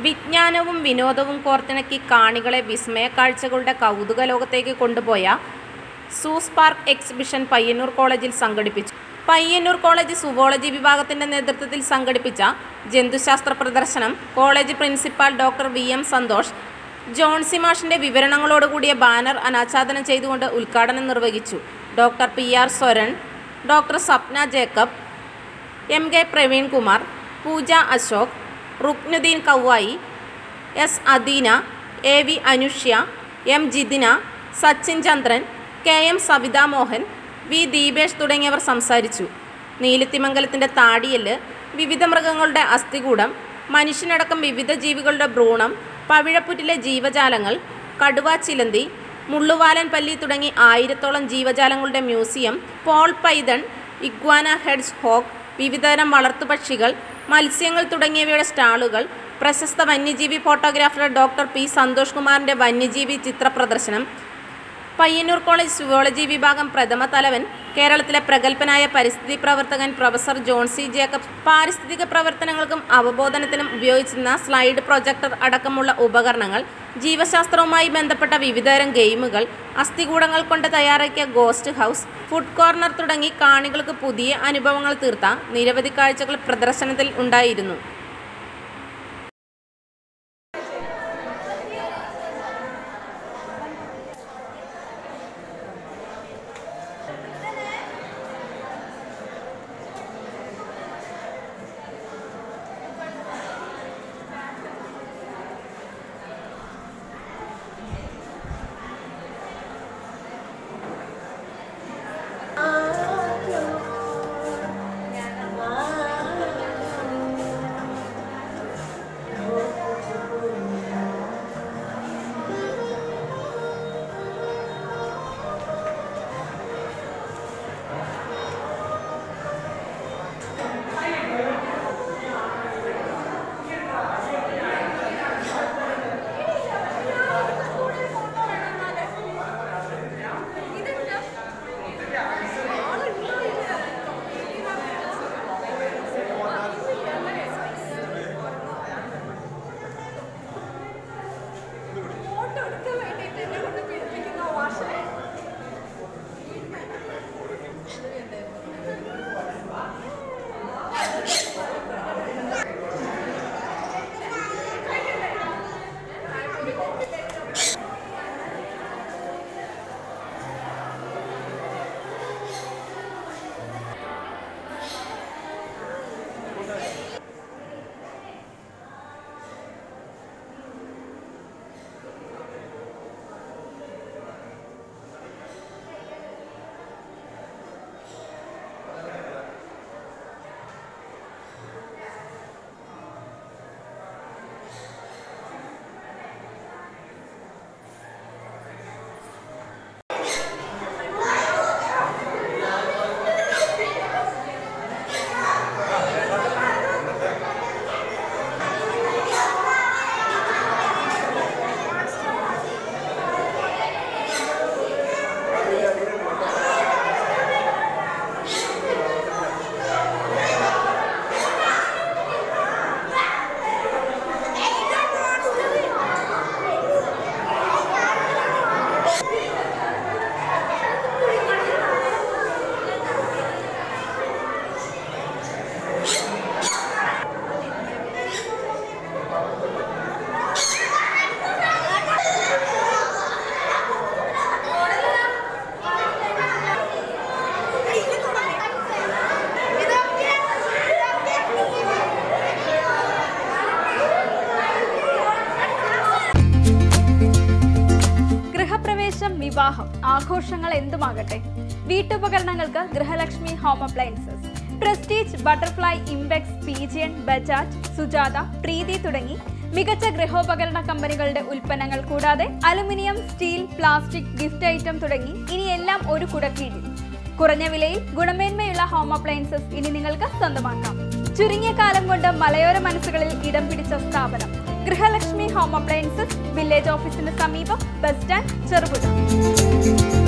വിജ്ഞാനവും വിനോദവും കോർത്തിണക്കി കാണികളെ വിസ്മയ കാഴ്ചകളുടെ കൗതുക ലോകത്തേക്ക് കൊണ്ടുപോയ സൂസ് പാർക്ക് എക്സിബിഷൻ പയ്യന്നൂർ കോളേജിൽ സംഘടിപ്പിച്ചു പയ്യന്നൂർ കോളേജ് സുവോളജി വിഭാഗത്തിന്റെ നേതൃത്വത്തിൽ സംഘടിപ്പിച്ച ജന്തുശാസ്ത്ര പ്രദർശനം college principal doctor V M Santhosh Johnsy മാഷിന്റെ വിവരണങ്ങളോടുകൂടിയ ബാനർ അനാച്ഛാദനം ചെയ്തുകൊണ്ട് ഉദ്ഘാടനം നിർവഹിച്ചു ഡോക്ടർ പി ആർ സ്വരൺ ഡോക്ടർ സപ്ന ജേക്കബ് എം കെ പ്രവീൺകുമാർ പൂജ അശോക് റുക്നുദ്ദീൻ കൗവായി എസ് അദീന എ വി അനുഷ്യ എം ജിതിന സച്ചിൻ ചന്ദ്രൻ കെ എം സവിതാ മോഹൻ വി ദീപേഷ് തുടങ്ങിയവർ സംസാരിച്ചു നീലിത്തിമംഗലത്തിൻ്റെ താടിയല് വിവിധ മൃഗങ്ങളുടെ അസ്ഥികൂടം മനുഷ്യനടക്കം വിവിധ ജീവികളുടെ ഭ്രൂണം പവിഴപ്പുറ്റിലെ ജീവജാലങ്ങൾ കടുവ ചിലന്തി മുള്ളുവാലൻ പല്ലി തുടങ്ങി ആയിരത്തോളം ജീവജാലങ്ങളുടെ museum ball python iguana heads hawk വിവിധതരം വളർത്തുപക്ഷികൾ മത്സ്യങ്ങൾ തുടങ്ങിയവയുടെ സ്റ്റാളുകൾ പ്രശസ്ത വന്യജീവി ഫോട്ടോഗ്രാഫർ ഡോക്ടർ പി സന്തോഷ് കുമാറിൻ്റെ വന്യജീവി ചിത്ര പ്രദർശനം പയ്യന്നൂർ കോളേജ് സുവോളജി വിഭാഗം പ്രഥമ തലവൻ കേരളത്തിലെ പ്രഗത്ഭനായ പരിസ്ഥിതി പ്രവർത്തകൻ പ്രൊഫസർ ജോൺസി ജേക്കബ് പാരിസ്ഥിതിക പ്രവർത്തനങ്ങൾക്കും അവബോധനത്തിനും ഉപയോഗിച്ചിരുന്ന സ്ലൈഡ് പ്രൊജക്ടർ അടക്കമുള്ള ഉപകരണങ്ങൾ ജീവശാസ്ത്രവുമായി ബന്ധപ്പെട്ട വിവിധതരം ഗെയിമുകൾ അസ്ഥികൂടങ്ങൾ കൊണ്ട് തയ്യാറാക്കിയ ഗോസ്റ്റ് ഹൗസ് ഫുഡ് കോർണർ തുടങ്ങി കാണികൾക്ക് പുതിയ അനുഭവങ്ങൾ തീർത്ത നിരവധി കാഴ്ചകൾ പ്രദർശനത്തിൽ ഉണ്ടായിരുന്നു ഗൃഹപ്രവേശം വിവാഹം ആഘോഷങ്ങൾ എന്തുമാകട്ടെ വീട്ടുപകരണങ്ങൾക്ക് Grihalakshmi home appliances Prestige Butterfly ഇംബെക്സ് പീജിയൻ ബജാജ് സുജാത പ്രീതി തുടങ്ങി മികച്ച ഗൃഹോപകരണ കമ്പനികളുടെ ഉൽപ്പന്നങ്ങൾ കൂടാതെ aluminium steel plastic gift item തുടങ്ങി ഇനി എല്ലാം ഒരു കുടക്കീഴിൽ കുറഞ്ഞ വിലയിൽ ഗുണമേന്മയുള്ള ഹോം അപ്ലയൻസസ് ഇനി നിങ്ങൾക്ക് സ്വന്തമാക്കാം ചുരുങ്ങിയ കാലം കൊണ്ട് മലയോര മനസ്സുകളിൽ ഇടം പിടിച്ച സ്ഥാപനം ഗൃഹലക്ഷ്മി ഹോം അപ്ലയൻസസ് വില്ലേജ് ഓഫീസിന് സമീപം ബസ് സ്റ്റാൻഡ് ചെറുപുഴ